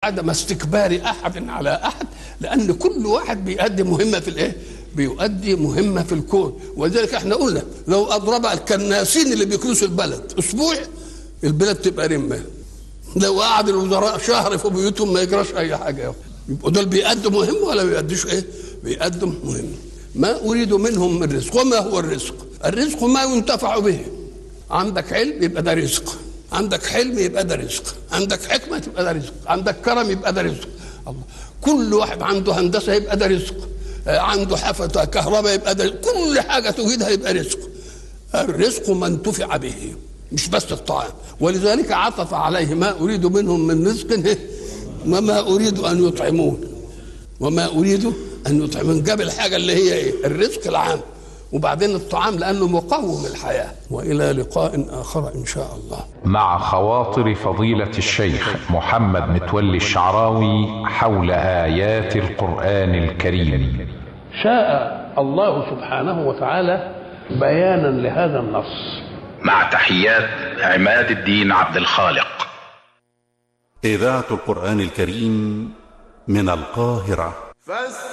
عدم استكبار احد على احد لان كل واحد بيؤدي مهمه في الايه بيؤدي مهمه في الكون ولذلك احنا قلنا لو اضرب الكناسين اللي بيكنسوا البلد اسبوع البلد تبقى رمه لو قعد الوزراء شهر في بيوتهم ما يجراش اي حاجه يبقوا دول بيأدوا مهمه ولا بيأدوش ايه بيأدوا مهمه ما اريد منهم من رزق وما هو الرزق الرزق ما ينتفع به عندك علم يبقى ده رزق عندك حلم يبقى ده رزق عندك حكمه يبقى ده رزق عندك كرم يبقى ده رزق الله كل واحد عنده هندسه يبقى ده رزق آه، عنده حفظ كهرباء يبقى ده كل حاجه توجدها يبقى رزق الرزق ما انتفع به مش بس الطعام ولذلك عطف عليه ما اريد منهم من رزق وما اريد ان يطعمون وما اريد ان يطعمون جاب الحاجه اللي هي ايه الرزق العام وبعدين الطعام لانه مقوم الحياه والى لقاء اخر ان شاء الله مع خواطر فضيلة الشيخ محمد متولي الشعراوي حول آيات القرآن الكريم شاء الله سبحانه وتعالى بيانا لهذا النص مع تحيات عماد الدين عبد الخالق إذاعة القرآن الكريم من القاهرة فاستمعوا